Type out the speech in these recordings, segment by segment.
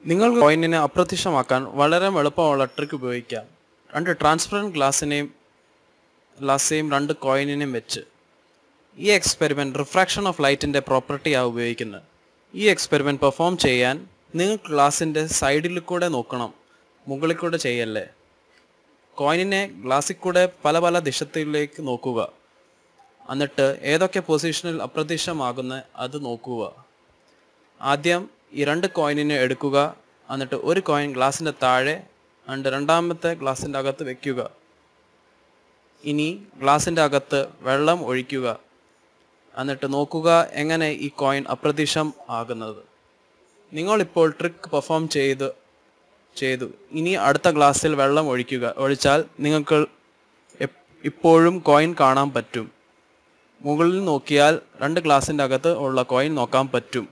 നിങ്ങൾക്ക് കോയിനിനെ അപ്രത്യക്ഷമാക്കാൻ വളരെ എളുപ്പമുള്ള ട്രിക്ക് ഉപയോഗിക്കാം രണ്ട് ട്രാൻസ്പെറൻറ്റ് ഗ്ലാസിനെയും ഗ്ലാസ്സെയും രണ്ട് കോയിനിനെയും വെച്ച് ഈ എക്സ്പെരിമെൻറ്റ് റിഫ്രാക്ഷൻ ഓഫ് ലൈറ്റിൻ്റെ പ്രോപ്പർട്ടിയാണ് ഉപയോഗിക്കുന്നത് ഈ എക്സ്പെരിമെൻറ്റ് പെർഫോം ചെയ്യാൻ നിങ്ങൾക്ക് ഗ്ലാസിൻ്റെ സൈഡിൽ കൂടെ നോക്കണം മുകളിൽ കൂടെ ചെയ്യല്ലേ കോയിനിനെ ഗ്ലാസ്സിൽ കൂടെ പല പല ദിശത്തിലേക്ക് നോക്കുക എന്നിട്ട് ഏതൊക്കെ പൊസിഷനിൽ അപ്രത്യക്ഷമാകുന്ന അത് നോക്കുക ആദ്യം ഈ രണ്ട് കോയിനിനെ എടുക്കുക എന്നിട്ട് ഒരു കോയിൻ ഗ്ലാസിൻ്റെ താഴെ and രണ്ടാമത്തെ ഗ്ലാസിൻ്റെ അകത്ത് വെക്കുക ഇനി ഗ്ലാസിൻ്റെ അകത്ത് വെള്ളം ഒഴിക്കുക എന്നിട്ട് നോക്കുക എങ്ങനെ ഈ കോയിൻ അപ്രത്യക്ഷം ആകുന്നത് നിങ്ങളിപ്പോൾ ട്രിക്ക് പെർഫോം ചെയ്ത് ചെയ്തു ഇനി അടുത്ത ഗ്ലാസ്സിൽ വെള്ളം ഒഴിക്കുക ഒഴിച്ചാൽ നിങ്ങൾക്ക് എപ്- ഇപ്പോഴും കോയിൻ കാണാൻ പറ്റും മുകളിൽ നോക്കിയാൽ രണ്ട് ഗ്ലാസിൻ്റെ അകത്ത് ഉള്ള കോയിൻ നോക്കാൻ പറ്റും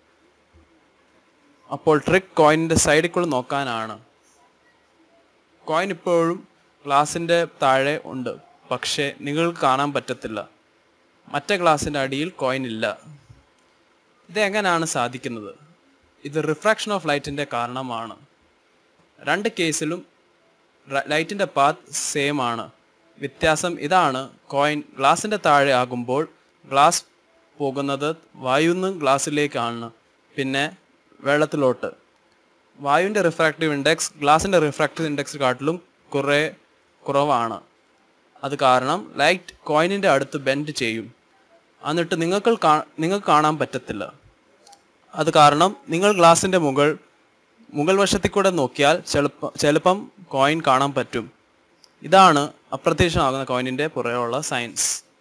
അപ്പോൾ ട്രിക്ക് കോയിനിൻ്റെ സൈഡിൽ കൂടെ നോക്കാനാണ് കോയിൻ ഇപ്പോഴും ഗ്ലാസിൻ്റെ താഴെ ഉണ്ട് പക്ഷേ നിങ്ങൾക്ക് കാണാൻ പറ്റത്തില്ല മറ്റേ ഗ്ലാസിൻ്റെ അടിയിൽ കോയിൻ ഇല്ല ഇത് എങ്ങനെയാണ് സാധിക്കുന്നത് ഇത് റിഫ്രാക്ഷൻ ഓഫ് ലൈറ്റിൻ്റെ കാരണമാണ് രണ്ട് കേസിലും ലൈറ്റിൻ്റെ പാത്ത് സെയിം ആണ് വ്യത്യാസം ഇതാണ് കോയിൻ ഗ്ലാസിൻ്റെ താഴെ ആകുമ്പോൾ ഗ്ലാസ് പോകുന്നത് വായുന്ന് ഗ്ലാസ്സിലേക്കാണ് പിന്നെ വെള്ളത്തിലോട്ട് വായുവിൻ്റെ റിഫ്രാക്റ്റീവ് ഇൻഡെക്സ് ഗ്ലാസിൻ്റെ റിഫ്രാക്റ്റീവ് ഇൻഡെക്സ് കാട്ടിലും കുറേ കുറവാണ് അത് കാരണം ലൈറ്റ് കോയിനിൻ്റെ അടുത്ത് ബെൻഡ് ചെയ്യും എന്നിട്ട് നിങ്ങൾക്ക് കാ- നിങ്ങൾക്ക് കാണാൻ പറ്റത്തില്ല അത് കാരണം നിങ്ങൾ ഗ്ലാസിൻ്റെ മുകൾ മുകൾ വശത്തിൽ കൂടെ നോക്കിയാൽ ചിലപ്പം ചിലപ്പം കോയിൻ കാണാൻ പറ്റും ഇതാണ് അപ്രത്യക്ഷമാകുന്ന കോയിനിൻ്റെ പുറകെയുള്ള സയൻസ്